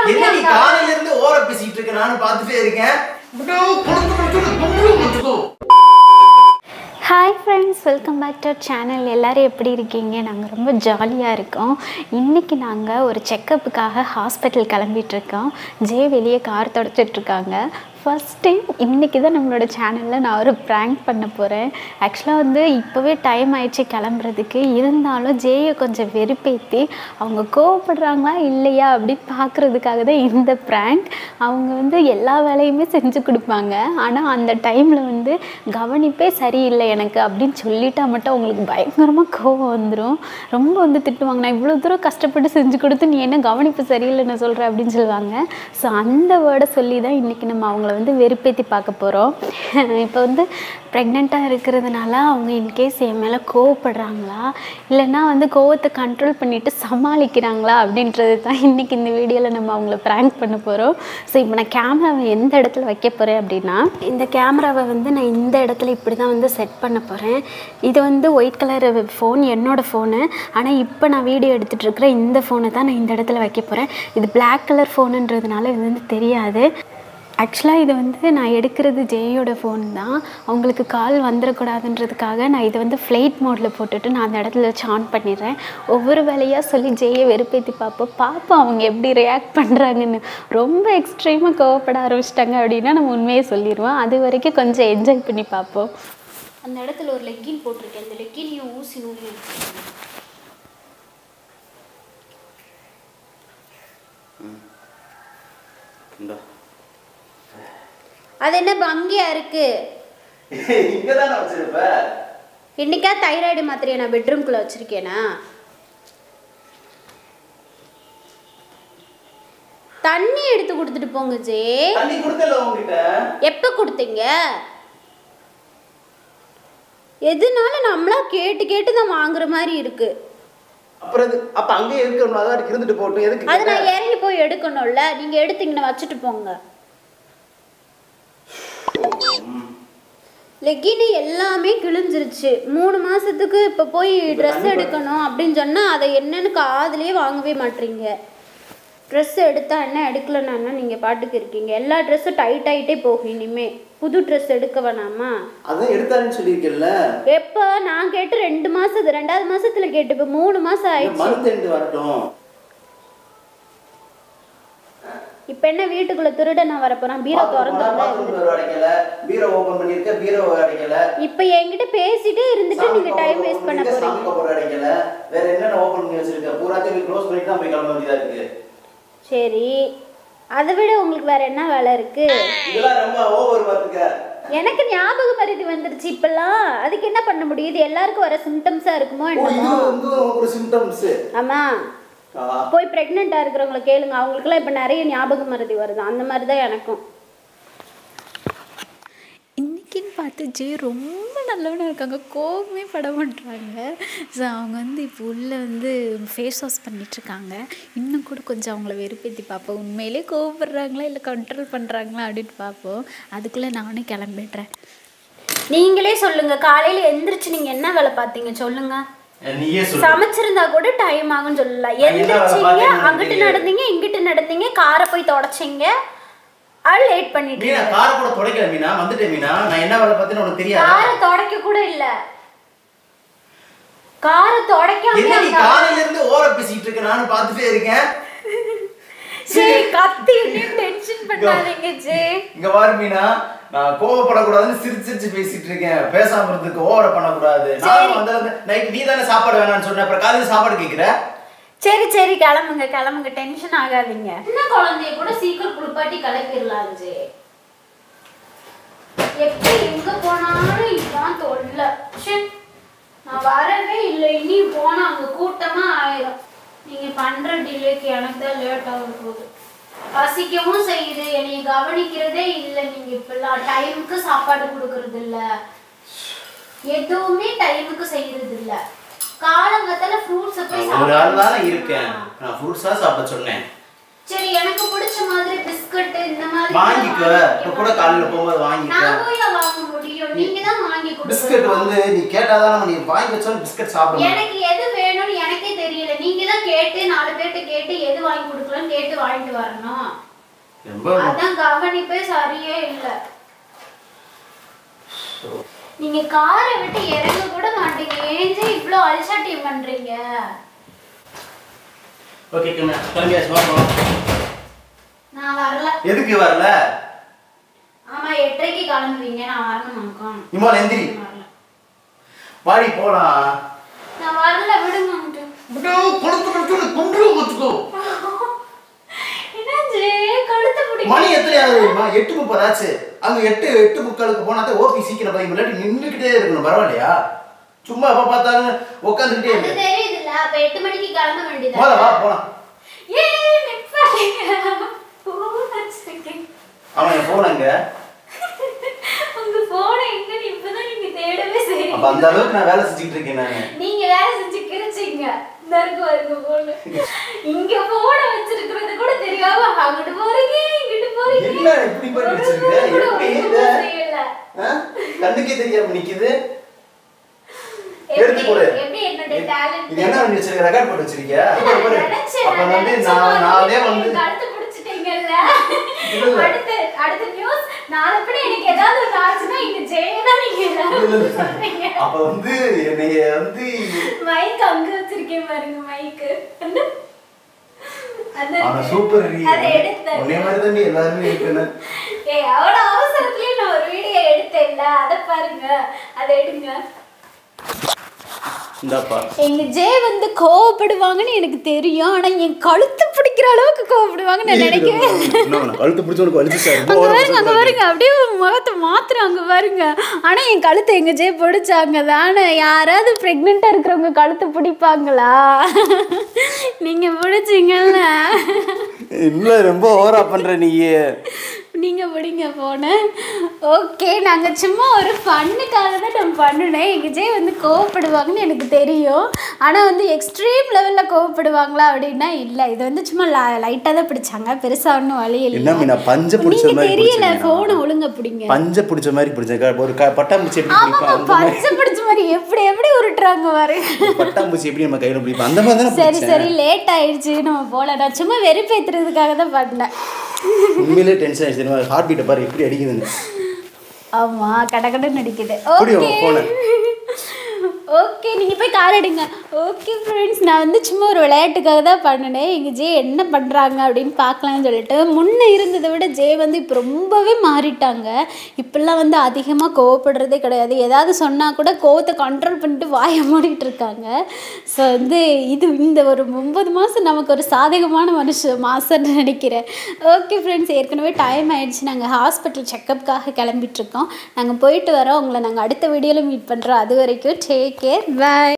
என்ன நீ காலையில இருந்து ஓர பேசிட்டு இருக்க நானும் பார்த்துட்டே இருக்கேன் விட்டோ, புடுங்கு, புடுங்கு, புடுங்கு, புடுங்கு. Hi friends welcome back to channel எல்லோரும் எப்படி இருக்கீங்க நாங்கள் ரொம்ப ஜாலியாக இருக்கோம் இன்றைக்கி நாங்கள் ஒரு செக்கப்புக்காக ஹாஸ்பிட்டல் கிளம்பிட்டுருக்கோம் ஜே வெளியே கார் தொடச்சிட்ருக்காங்க ஃபஸ்ட் டைம் இன்றைக்கி தான் நம்மளோட சேனலில் நான் ஒரு ப்ராங்க் பண்ண போகிறேன் ஆக்சுவலாக வந்து இப்போவே டைம் ஆயிடுச்சு கிளம்புறதுக்கு இருந்தாலும் ஜேயை கொஞ்சம் வெறுப்பேற்றி அவங்க கோவப்படுறாங்களா இல்லையா அப்படின்னு பார்க்குறதுக்காக தான் இந்த ப்ராங்க் அவங்க வந்து எல்லா வேலையுமே செஞ்சு கொடுப்பாங்க ஆனால் அந்த டைமில் வந்து கவனிப்பே சரியில்லை எனக்கு அப்படின்னு சொல்லிட்டா மட்டும் அவங்களுக்கு பயங்கரமாக கோவம் வந்துடும் ரொம்ப வந்து திட்டுவாங்க நான் இவ்வளோ தூரம் கஷ்டப்பட்டு செஞ்சு கொடுத்து நீ என்ன கவனிப்பு சரியில்லைன்னு சொல்கிற அப்படின்னு சொல்லுவாங்க ஸோ அந்த வேர்டை சொல்லி தான் இன்றைக்கி நம்ம அவங்கள வந்து வெறுப்பேற்றி பார்க்க போகிறோம் இப்போ வந்து ப்ரெக்னெண்ட்டாக இருக்கிறதுனால அவங்க இன்கேஸ் என் மேலே கோவப்படுறாங்களா இல்லைன்னா வந்து கோவத்தை கண்ட்ரோல் பண்ணிவிட்டு சமாளிக்கிறாங்களா அப்படின்றது தான் இன்றைக்கி இந்த வீடியோவில் நம்ம அவங்கள ப்ராங்க் பண்ண போகிறோம் ஸோ இப்போ நான் கேமராவை எந்த இடத்துல வைக்க போகிறேன் அப்படின்னா இந்த கேமராவை வந்து நான் இந்த இடத்துல இப்படி தான் வந்து செட் பண்ண போகிறேன் இது வந்து ஒயிட் கலர் ஃபோன் என்னோடய ஃபோனு ஆனால் இப்போ நான் வீடியோ எடுத்துகிட்டு இருக்கிற இந்த ஃபோனை தான் நான் இந்த இடத்துல வைக்க போகிறேன் இது பிளாக் கலர் ஃபோனுன்றதுனால இது வந்து தெரியாது ஆக்சுவலாக இது வந்து நான் எடுக்கிறது ஜேயோட ஃபோன் தான் அவங்களுக்கு கால் வந்துடக்கூடாதுன்றதுக்காக நான் இதை வந்து ஃப்ளைட் மோடில் போட்டுட்டு நான் அந்த இடத்துல வச்சு ஆன் பண்ணிடுறேன் ஒவ்வொரு வேலையாக சொல்லி ஜேயை வெறுப்பேற்றி பார்ப்போம் பார்ப்போம் அவங்க எப்படி ரியாக்ட் பண்ணுறாங்கன்னு ரொம்ப எக்ஸ்ட்ரீமாக கோவப்பட ஆரம்பிச்சிட்டாங்க அப்படின்னா நம்ம உண்மையை சொல்லிடுவோம் அது வரைக்கும் கொஞ்சம் என்ஜாய் பண்ணி பார்ப்போம் அந்த இடத்துல ஒரு லெக்கின் போட்டிருக்கேன் அந்த லெக்கினையும் ஊசி நூலையும் இந்தா. அது என்ன பங்கியா இருக்கு இங்கதானே வச்சிருப்ப இன்னைக்கா தைராய்டு மாத்திரையை நான் பெட்ரூம்குள்ள வச்சிருக்கேனா தண்ணி எடுத்து கொடுத்துட்டு போங்க ஜே தண்ணி கொடுத்தல உங்ககிட்ட எப்போ கொடுத்தீங்க எதுனால நம்மளா கேட்டு கேட்டு தான் வாங்குற மாதிரி இருக்கு அப்புறம் இது அப்ப அங்கேயே இருக்கணும் அதான் இருந்துட்டு போட்டும் எதுக்கு அது கேட்ட? நான் இறங்கி போய் எடுக்கணும்ல நீங்க எடுத்தீங்கன்னா வச்சுட்டு போங்க லெக்கின் எல்லாமே கிழிஞ்சிருச்சு மூணு மாசத்துக்கு இப்போ போய் ட்ரெஸ் எடுக்கணும் அப்படின்னு சொன்னா அதை என்னன்னு காதுலயே வாங்கவே மாட்டீங்க ட்ரெஸ் எடுத்தா என்ன எடுக்கலன்னா என்ன நீங்க பாட்டுக்கு இருக்கீங்க எல்லா ட்ரெஸ்ஸும் டைட் ஆயிட்டே போகும் இனிமே புது ட்ரெஸ் எடுக்க வேணாமா அதான் எடுத்தாருன்னு சொல்லியிருக்கேன்ல எப்போ நான் கேட்டு ரெண்டு மாசத்து ரெண்டாவது மாசத்துல கேட்டு இப்போ மூணு மாசம் ஆயிடுச்சு மந்த் எண்டு வரட்டும் இப்போ என்ன வீட்டுக்குள்ள திருட நான் வரப்போறேன் பீரோ திறந்து பாத்ரூம் டோர் அடைக்கல பீரோ ஓபன் பண்ணிருக்க பீரோ அடைக்கல இப்போ என்கிட்ட பேசிட்டே இருந்துட்டு நீங்க டைம் வேஸ்ட் பண்ண போறீங்க சாமி கபோர்டு அடைக்கல வேற என்னென்ன ஓபன் பண்ணி வச்சிருக்க பூராத்தையும் க்ளோஸ் பண்ணிட்டு தான் போய் கிளம்ப வேண்டியதா இருக்கு சரி அதை விட உங்களுக்கு வேற என்ன வேலை இருக்கு இதெல்லாம் ரொம்ப ஓவர் பாத்துக்க எனக்கு ஞாபக மருதி வந்துருச்சு இப்பெல்லாம் அதுக்கு என்ன பண்ண முடியும் இது எல்லாருக்கும் வர சிம்டம்ஸா இருக்குமோ ஓ, இது என்னமோ வந்து ஒரு சிம்டம்ஸ் ஆமா போய் பிரெக்னெண்டா இருக்கிறவங்கள கேளுங்க அவங்களுக்குலாம் இப்போ நிறைய ஞாபக மருதி வருது அந்த மாதிரி தான் எனக்கும் இன்றைக்கின்னு பார்த்து ஜே ரொம்ப நல்லவனாக இருக்காங்க கோவமே பட மாட்டாங்க ஸோ அவங்க வந்து இப்போ உள்ளே வந்து ஃபேஸ் வாஷ் பண்ணிகிட்ருக்காங்க இன்னும் கூட கொஞ்சம் அவங்கள வெறுப்பேற்றி பார்ப்போம் உண்மையிலே கோவப்படுறாங்களா இல்லை கண்ட்ரோல் பண்ணுறாங்களா அப்படின்னு பார்ப்போம் அதுக்குள்ளே நானே கிளம்பிடுறேன் நீங்களே சொல்லுங்க காலையில எந்திரிச்சு நீங்க என்ன வேலை பார்த்தீங்க சொல்லுங்க நீயே சமைச்சிருந்தா கூட டைம் ஆகும்னு சொல்லலாம் நான் என்ன வேலை எந்திரிச்சீங்க பார்த்தேன்னு அங்கிட்டு தெரியாது. நடந்தீங்க இங்கிட்டு நடந்தீங்க காரை போய் தொடச்சிங்க அது லேட் பண்ணிட்டு மீனா காரை கூட துடைக்கல மீனா வந்துட்டேன் மீனா நான் என்ன வேலை பார்த்தேன்னு உனக்கு தெரியாதா காரை தொடக்க கூட இல்ல காரை தொடக்காம என்ன நீ காலையில இருந்து ஓர பேசிட்டு இருக்க நானும் பார்த்துட்டே இருக்கேன் சரி கத்தி டென்ஷன் பண்ணாதீங்க ஜே இங்க பாரு மீனா நான் கோவப்படக்கூடாதுன்னு சிரிச்சு சிரிச்சு பேசிட்டு இருக்கேன் பேசாம இருந்துக்கு ஓவர பண்ணக்கூடாது நானும் வந்து நைட் நீ தானே சாப்பாடு வேணாம்னு சொன்ன அப்புறம் காலையில சாப்பாடு கேக்குற சரி சரி கிளம்புங்க கிளம்புங்க டென்ஷன் ஆகாதீங்க சின்ன குழந்தைய கூட சீக்கிரம் குளிப்பாட்டி கிளப்பிடலாம் ஜே எப்படி எங்க போனாலும் இதுதான் தொல்லை ச்சே, நான் வரவே இல்லை இனி போனா அங்க கூட்டமா ஆயிரும் நீங்க பண்ற டிலேக்கு எனக்கு தான் லேட் ஆக போகுது பசிக்கவும் செய்யுது என்னைய கவனிக்கிறதே இல்லை நீங்க இப்பெல்லாம் டைமுக்கு சாப்பாடு கொடுக்கறது இல்ல எதுவுமே டைமுக்கு செய்யறது இல்ல காலங்கத்தால ஃப்ரூட்ஸ் போய் ஒரு ஆள் தானே சாப்பிடணும். இருக்கேன் நான் ஃப்ரூட்ஸா சாப்பிட சொன்னேன் சரி எனக்கு பிடிச்ச மாதிரி பிஸ்கட் இந்த மாதிரி வாங்கிக்க வாங்கி இப்ப கூட காலையில போகும்போது வாங்கிக்க நான் போய் வாங்க முடியும் நீங்க தான் வாங்கி பிஸ்கட் கொடுக்கணும் வந்து நீ கேட்டாதான் நம்ம நீ வாங்கி வச்சாலும் பிஸ்கட் சாப்பிட முடியும் எனக்கு எது வேணும்னு எனக்கே தெரியல நீங்க தான் கேட்டு நாலு பேர்கிட்ட கேட்டு எது வாங்கி கொடுக்கலாம்னு கேட்டு வாங்கிட்டு வரணும் ரொம்ப அதான் கவனிப்பே சரியே இல்லை நீங்க காரை விட்டு இறங்க கூட மாட்டீங்க ஏஞ்சே இவ்வளோ அல்சாட்டியம் பண்றீங்க ஓகே கிளம்பியாச்சு வா போலாம். நான் வரல எதுக்கு வரல ஆமா எட்டரைக்கு கிளம்புவீங்க நான் வரணுமாக்கும் இம்மால எந்திரி வரல வாடி போலாம் நான் வரல விடுங்க அங்கிட்டு. கொளுத்து கொளுத்து குண்டு கொத்துக்கோ என்னாச்சு கழுத்தை பிடிக்கும் மணி எத்தனை ஆகுதுமா எட்டு முப்பது ஆச்சு அங்க எட்டு எட்டு முக்காலுக்கு போனா தான் ஓபி சீக்கிரம் போய் இல்லாட்டி நின்றுக்கிட்டே இருக்கணும் பரவாயில்லையா சும்மா எப்ப பார்த்தாலும் உட்காந்துக்கிட்டே அது இருக்கு தெரியுதுல்ல அப்ப எட்டு மணிக்கு கிளம்ப வேண்டியது போல வா போலாம் ஏ நிப்பாட்டுங்க போன் வச்சிருக்கேன் அவன் என் போன் அங்க உங்க போனை எங்கன்னு இப்பதான் நீங்க தேடவே செய்றீங்க அப்ப அந்த அளவுக்கு நான் வேலை செஞ்சுக்கிட்டு இருக்கேன் நானு நீங்க வேலை செஞ்சு கிரிச்சிங்க இந்த இருக்கு பாருங்க போன் இங்க போனை வச்சிருக்கிறது கூட தெரியாம அங்கிட்டு போறீங்க இங்கிட்டு போறீங்க என்ன இப்படி பண்ணி வச்சிருக்க? ஒரு கூட எப்படி ஒண்ணும் இத? செய்யல. ஆ? கண்ணுக்கே தெரியாம நிக்குது எப்படி- எடுத்து கொடு எப்படி என்னுடைய talent? இது என்ன பண்ணி வச்சிருக்க ரெக்கார்ட் போட்டு வச்சிருக்கியா நான் பாரு, பாரு. நினைச்சேன், அப்ப நான் வந்து நினைச்ச நான் மாதிரி நானே நீங்க வந்து என் கழுத்தை பிடிச்சிட்டீங்கல்ல? இல்ல, இல்ல. அடுத்து அடுத்த news, நாளைப்படி எனக்கு ஏதாவது ஒண்ணு ஆச்சுன்னா இங்க ஜெயதான் நீங்க எல்லாரும் சொல்றீங்க. அப்ப வந்து என்னைய வந்து மைக் அங்க வச்சிருக்கேன் பாருங்க மைக்கு அவன் சூப்பர் அதை எடுத்தேன் உன்னைய மாதிரி தான் எல்லாருமே இருக்கணும் ஏய் அவ்வளோ அவசரத்துலயே நான் ஒரு வீடியோ எடுத்தேன்ல அதை பாருங்க அதை எடுங்க இந்தாப்பா எங்க ஜே வந்து கோவப்படுவாங்கன்னு எனக்கு தெரியும் ஆனா என் கழுத்து பிடிக்கிற அளவுக்கு கோவப்படுவாங்கன்னு நான் நினைக்கவே இல்லை. கழுத்து பிடிச்சவனுக்கு வலிச்சு சார் அங்க பாருங்க அங்க பாருங்க அப்படியே முகத்தை மாத்துறாங்க பாருங்க ஆனா என் கழுத்தை எங்க ஜே பிடிச்சாங்க தானே யாராவது பிரெக்னெண்டா இருக்கிறவங்க கழுத்தை பிடிப்பாங்களா நீங்க பிடிச்சிங்கல்ல இல்ல ரொம்ப ஓவரா பண்ற நீ நீங்க பிடிங்க போன ஓகே நாங்க சும்மா ஒரு ஃபன்னுக்காக தான் நான் பண்ணினேன் எங்க ஜே வந்து கோவப்படுவாங்கன்னு எனக்கு தெரியும் ஆனா வந்து எக்ஸ்ட்ரீம் லெவல்ல கோவப்படுவாங்களா அப்படின்னா இல்ல இது வந்து சும்மா லைட்டா தான் பிடிச்சாங்க பெருசா ஒன்றும் வழி என்ன இல்லை மீனா பஞ்ச பிடிச்ச நீங்க மாதிரி தெரியல பிடிச்ச போனை ஒழுங்கா பிடிங்க பஞ்ச பிடிச்ச மாதிரி பிடிச்ச ஒரு க- பட்டாம்பூச்சி எப்படி ஆமா பிடிப்போம் அந்த மாதிரி பச்சை பிடிச்ச மாதிரி எப்படி எப்படி உருட்டுறாங்க பாரு பட்டாம்பூச்சி எப்படி நம்ம கையில பிடிப்போம் அந்த மாதிரி தானே சரி பிடிச்சேன் சரி லேட் ஆயிடுச்சு நம்ம போல நான் சும்மா வெறுப்பேத்துறதுக்காக தான் பண்ணேன் உண்மையிலே டென்ஷன் ஆயிடுச்சு தெரியுமா ஹார்ட் பீட்டை பாரு எப்படி அடிக்குதுன்னு ஆமா கடகடன்னு நடிக்குது புடி ஓகே உன் phone-அ. ஓகே நீங்க போய் கார் எடுங்க ஓகே ஃப்ரெண்ட்ஸ் நான் வந்து சும்மா ஒரு விளையாட்டுக்காக தான் பண்ணினேன் எங்க ஜே என்ன பண்றாங்க அப்படின்னு பார்க்கலாம்னு சொல்லிட்டு முன்ன இருந்ததை விட ஜே வந்து இப்போ ரொம்பவே மாறிட்டாங்க இப்பெல்லாம் வந்து அதிகமாக கோவப்படுறதே கிடையாது ஏதாவது சொன்னா கூட கோவத்தை கண்ட்ரோல் பண்ணிட்டு வாயை மூடிட்டு இருக்காங்க ஸோ வந்து இது இந்த ஒரு ஒன்பது மாதம் நமக்கு ஒரு சாதகமான மனுஷன் மாசம்னு நினைக்கிறேன் ஓகே ஃப்ரெண்ட்ஸ் ஏற்கனவே டைம் ஆயிடுச்சு நாங்கள் ஹாஸ்பிட்டல் செக்கப்புக்காக கிளம்பிட்டு இருக்கோம் நாங்கள் போயிட்டு வரோம் உங்களை நாங்கள் அடுத்த வீடியோவில் மீட் பண்ணுறோம் அது வரைக்கும் டேக் கேர் பை